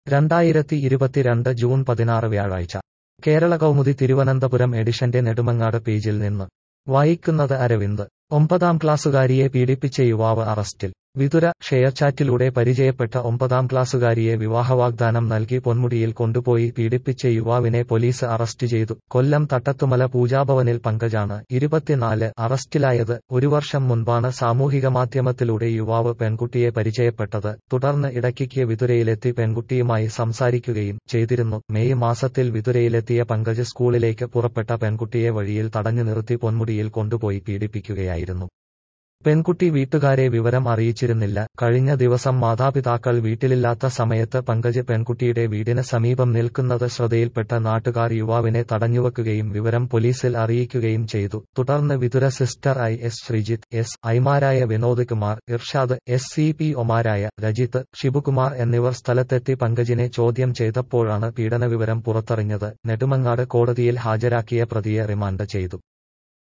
രണ്ടായിരത്തി ഇരുപത്തിരണ്ട് ജൂൺ പതിനാറ് വ്യാഴാഴ്ച കേരള കൗമുദി തിരുവനന്തപുരം എഡിഷന്റെ നെടുമങ്ങാട് പേജിൽ നിന്ന് വായിക്കുന്നത് അരവിന്ദ് ഒമ്പതാം ക്ലാസ്സുകാരിയെ പീഡിപ്പിച്ച യുവാവ് അറസ്റ്റിൽ വിതുര ഷെയർചാറ്റിലൂടെ പരിചയപ്പെട്ട ഒമ്പതാം ക്ലാസ്സുകാരിയെ വിവാഹവാഗ്ദാനം നൽകി പൊന്മുടിയിൽ കൊണ്ടുപോയി പീഡിപ്പിച്ച യുവാവിനെ പോലീസ് അറസ്റ്റ് ചെയ്തു കൊല്ലം തട്ടത്തുമല പൂജാഭവനിൽ പങ്കജാണ് ഇരുപത്തിനാല് അറസ്റ്റിലായത് ഒരു വർഷം മുൻപാണ് സാമൂഹിക മാധ്യമത്തിലൂടെ യുവാവ് പെൺകുട്ടിയെ പരിചയപ്പെട്ടത് തുടർന്ന് ഇടയ്ക്ക് വിതുരയിലെത്തി പെൺകുട്ടിയുമായി സംസാരിക്കുകയും ചെയ്തിരുന്നു മെയ് മാസത്തിൽ വിതുരയിലെത്തിയ പങ്കജ് സ്കൂളിലേക്ക് പുറപ്പെട്ട പെൺകുട്ടിയെ വഴിയിൽ തടഞ്ഞു നിർത്തി പൊന്മുടിയിൽ കൊണ്ടുപോയി പീഡിപ്പിക്കുകയായിരുന്നു പെൺകുട്ടി വീട്ടുകാരെ വിവരം അറിയിച്ചിരുന്നില്ല കഴിഞ്ഞ ദിവസം മാതാപിതാക്കൾ വീട്ടിലില്ലാത്ത സമയത്ത് പങ്കജ് പെൺകുട്ടിയുടെ വീടിന് സമീപം നിൽക്കുന്നത് ശ്രദ്ധയിൽപ്പെട്ട നാട്ടുകാർ യുവാവിനെ തടഞ്ഞുവെക്കുകയും വിവരം പോലീസിൽ അറിയിക്കുകയും ചെയ്തു തുടർന്ന് വിതുര സിസ്റ്റർ ഐ എസ് ശ്രീജിത്ത് എസ് ഐമാരായ Vinod Kumar Irshad S C P ഒമാരായ രജിത്ത് ഷിബുകുമാർ എന്നിവർ സ്ഥലത്തെത്തി പങ്കജിനെ ചോദ്യം ചെയ്തപ്പോഴാണ് പീഡനവിവരം പുറത്തറിഞ്ഞത് നെടുമങ്ങാട് കോടതിയിൽ ഹാജരാക്കിയ പ്രതിയെ റിമാൻഡ് ചെയ്തു